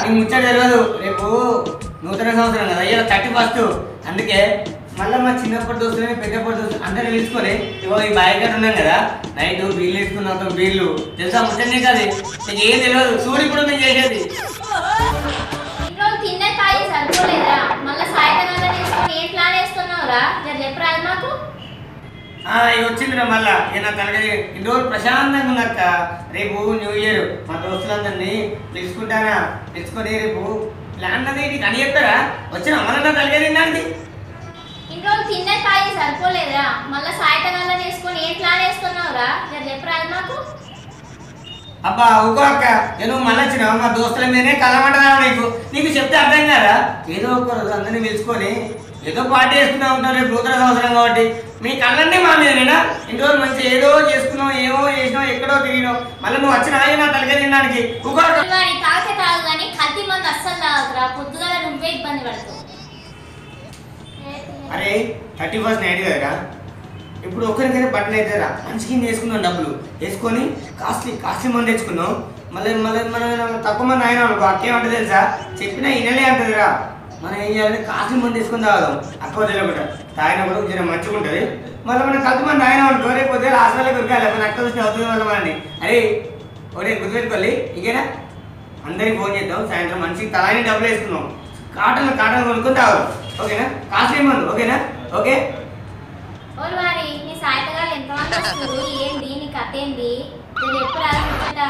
నీకు ముచ్చట తెలియదు రేపు నూతన సంవత్సరం కదా అయ్యో థర్టీ ఫస్ట్ అందుకే మళ్ళీ మా చిన్నప్పటి దోస్తులని పెద్దప్పటి దోస్తులు అందరిని పిలుచుకొని ఇగో ఈ బాయ్కట్ ఉన్నాం కదా నైట్ బీర్లు వేసుకున్నాం బీర్లు తెలుసా ముచ్చట నీకు అది నీకు ఏం తెలియదు సూర్యుడు ఇప్పుడు మేము చేసేది ఇంట్లో తిన్న తాగి సరిపోలేదా మళ్ళీ సాయంత్రం తీసుకొని ఏం ప్లాన్ వేస్తున్నావురా జర చెప్పరాదు మాకు ఆ, ఇక వచ్చిందిరా మళ్ళా ఇక నా తనకి ఇన్ని రోజులు ప్రశాంతంగా ఉన్నక్క రేపు న్యూ ఇయర్ మా దోస్తులందరినీ పిలుచుకుంటానా పిలుచుకొని రేపు ప్లాన్ అనేది నీకు అని చెప్తారా వచ్చిన మన తలకే తినడానికి ఇన్ని రోజులు తిన్న తాగి సరిపోలేదా మళ్ళీ సాయంత్రం తీసుకొని ఏం ప్లాన్ వేస్తున్నావురా జర చెప్పరాదు మాకు అబ్బా ఊకో అక్క ఇక నువ్వు మళ్ళీ వచ్చినావు మా దోస్తుల మీదనే కలమంటదా నీకు నీకు చెప్తే అర్థం కదా ఏదో ఒక రోజు అందరినీ పిలుచుకొని ఏదో పార్టీ చేసుకున్నా ఉంటారు రేపు నూతన సంవత్సరం కాబట్టి మీ కళ్ళన్నీ మా మీదనేనా ఇన్ని రోజులు మంచి ఏదో చేసుకున్నావు ఏమో చేసినావు ఎక్కడో తిరిగినావు మళ్ళీ నువ్వు వచ్చిన ఆగి నా తలకే తినడానికి ఊకో అక్క. వాడి తాగితే తాగు కానీ కల్తీ మంది అస్సలు తాగదురా పొద్దుగల నువ్వే ఇబ్బంది పడతావు అరే థర్టీ ఫస్ట్ నైట్ కదరా ఇప్పుడు ఒకరికైనా బట్టలు అవుతారా మంచి కింద వేసుకున్నాం డబ్బులు వేసుకొని కాస్ట్లీ కాస్ట్లీ మంది తెచ్చుకున్నాం మళ్ళీ మళ్ళీ మనం తక్కువ మంది అయినా అనుకో అక్కేమంటే తెలుసా చెప్పినా ఇనలే అంటదిరా మనం ఏం చేయాలి కాస్ట్లీ మంది తీసుకొని తాగుదాం అక్కువ తెలియకుండా తాగినప్పుడు కొంచెం మంచిగా ఉంటుంది మళ్ళీ మనం కల్తీ మంది తాగినా అనుకో రేపు పొద్దున హాస్పిటల్కి ఉరకాలి మన అక్క చూసి అవుతుంది మళ్ళీ మనని అరే ఒకటే గుర్తుపెట్టుకోవాలి ఇంకేనా అందరికి ఫోన్ చేద్దాం సాయంత్రం మంచిగా తలాని డబ్బులు వేసుకున్నాం కాటన్ కాటన్ కొనుక్కొని తాగుదాం ఓకేనా కాస్ట్లీ మందు ఓకేనా ఓకే ఓరు వారి నీ సాయంత్రాలు ఎంతమంది వస్తారు ఏంది నీ కథ ఏంది నేను ఎప్పుడు రాసుకుంటా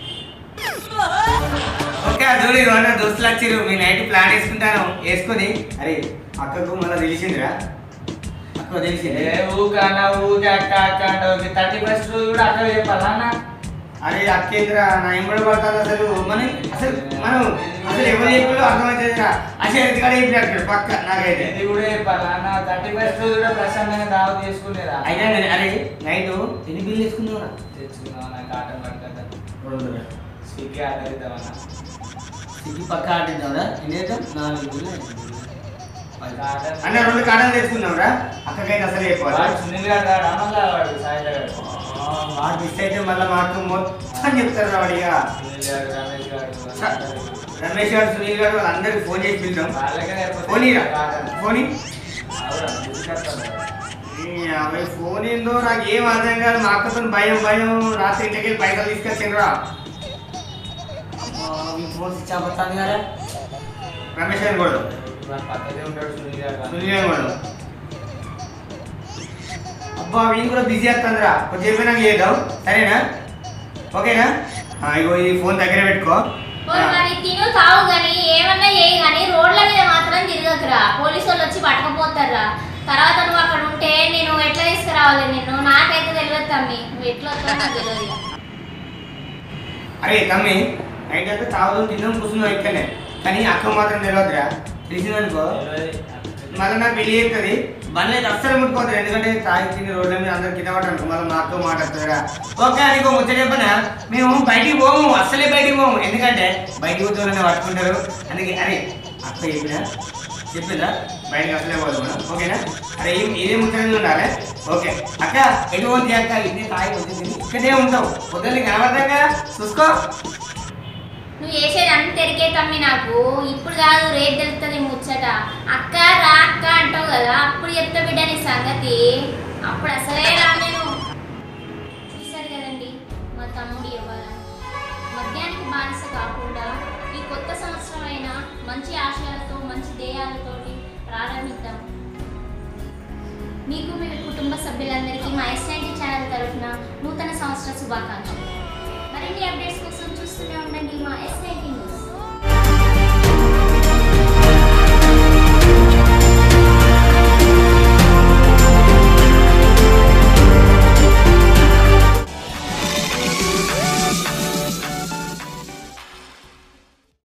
ఓకే అదోడు ఇవన్న దోస్తులు వచ్చిర్రు మీ నైట్ ప్లాన్ వేసుకుంటాను వేసుకొని అరే అక్కకు మళ్ళీ తెలిసిందిరా అక్క తెలిసింది ఏ ఊకన్నా ఊకే అక్క అక్క అంటావు థర్టీ ఫస్ట్ రోజు కూడా అక్కడ చెప్పాలన్నా అరే అక్కేంద్ర నా ఎంబడి పడతాను అసలు మన అసలు మనం అసలు ఎవరు చెప్పాలో అర్థమవుతుందిరా అసలు ఎందుకంటే చెప్పినట్టు పక్క నాకైతే ఇది కూడా చెప్పాలన్నా థర్టీ ఫస్ట్ రోజు కూడా ప్రశాంతంగా దావ చేసుకునేదా అయినా నేను అరే నైట్ ఎన్ని బిల్లు వేసుకున్నావురా తెచ్చుకున్నావు నాకు ఆటం పడుతుంది రెండు స్విగ్గీ ఆర్డర్ ఇద్దామన్నా ఇది పక్క ఆటిద్దాంరా ఎన్ని వేద్దాం నాలుగు బిల్లు ఐదు బిల్లు. ఆర్డర్ అన్న రెండు కాటలు తెచ్చుకున్నావురా అక్కకైతే అసలు చెప్పాలి వాడు సునీల్ గారు రాడు అమల్లా వాడు సాయంత్రం గారు వాడు మిస్ అయితే మళ్ళీ మాకు మొత్తం చెప్తారు వాడు ఇక సునీల్ గారు రమేష్ గారు రమేష్ గారు సునీల్ గారు వాళ్ళందరికి ఫోన్ చేసి పిలుద్దాం వాళ్ళకే నేర్పుతుంది. ఫోన్ ఇరా ఆటలు. ఫోన్ అవునా, గుర్తుకొస్తాను. అవి ఫోన్ ఏందో నాకు ఏం అర్థం కాదు మా అక్కతో భయం భయం రాత్రి ఇంటికి వెళ్ళి పైసలు తీసుకొచ్చిండ్రా ఫోన్ స్విచ్ ఆఫ్ వస్తాను కదా రమేష్ గారిని కూడా వాడు పక్కనే ఉంటాడు సునీల్ గారు సునీల్ గారిని కూడా అబ్బా వీళ్ళు కూడా బిజీ వస్తుందిరా కొంచెం చెప్పినాక చేద్దాం సరేనా ఓకేనా ఆ, ఇగో ఈ ఫోన్ దగ్గర పెట్టుకో ఓరు మరి తిను తావు గాని ఏమన్నా చేయి గాని రోడ్ల మీద మాత్రం తిరగకురా పోలీసు వాళ్ళు వచ్చి పట్టకపోతారా తర్వాత నువ్వు అక్కడ ఉంటే నేను ఎట్లా తీసుకురావాలి నిన్ను నాకైతే తెలియదు తమ్మి నువ్వు ఎట్లా వస్తావో నాకు తెలియదు ఇక. అరే తమ్మి నైట్ అంతా తాగుదాం తిందాం కూర్చున్నాం ఇక్కడనే కానీ అక్క మాత్రం తెలియదురా తెలిసిందనుకో మళ్ళీ నాకు పెళ్లి అవుతుంది బండ్లు అయితే అస్సలు ముట్టుకోతుంది ఎందుకంటే తాగి తిని రోడ్ల మీద అందరు కింద పడ్డారు మళ్ళీ మాతో మాట్లాడుతుందిరా ఓకే నీకు ముచ్చట చెప్పనా మేము బయటికి పోము అస్సలే బయటికి పోము ఎందుకంటే బయటికి పోతే పట్టుకుంటారు అందుకే అరే అక్క చెప్పినా చెప్పిందా బయటకి అసలే పోదు మనం ఓకేనా అరే ఏం ఇదే ముచ్చట ఉండాలి ఓకే అక్క ఎటు పోతుంది అక్క ఇదే తాగి పోతుంది ఇక్కడే ఉంటావు పొద్దున్న కనబడతాం కదా చూసుకో నువ్వు చేసేది అంత తెరికే తమ్మి నాకు ఇప్పుడు కాదు రేపు తెలుస్తుంది ముచ్చట అక్క రా అక్క అంటావు కదా అప్పుడు చెప్తా బిడ్డ నీ సంగతి అప్పుడు అసలే రా నేను చూశారు కదండి మా తమ్ముడు ఇవ్వాలి మద్యానికి బానిస కాకుండా ఈ కొత్త సంవత్సరం అయినా మంచి ఆశయాలతో మంచి ధ్యేయాలతోటి ప్రారంభిద్దాం మీకు మీ కుటుంబ సభ్యులందరికీ మా ఎస్ఐటి ఛానల్ తరఫున నూతన సంవత్సర శుభాకాంక్షలు మరిన్ని అప్డేట్స్ కోసం చూస్తూనే ఉండండి మా ఎస్ఐటి న్యూస్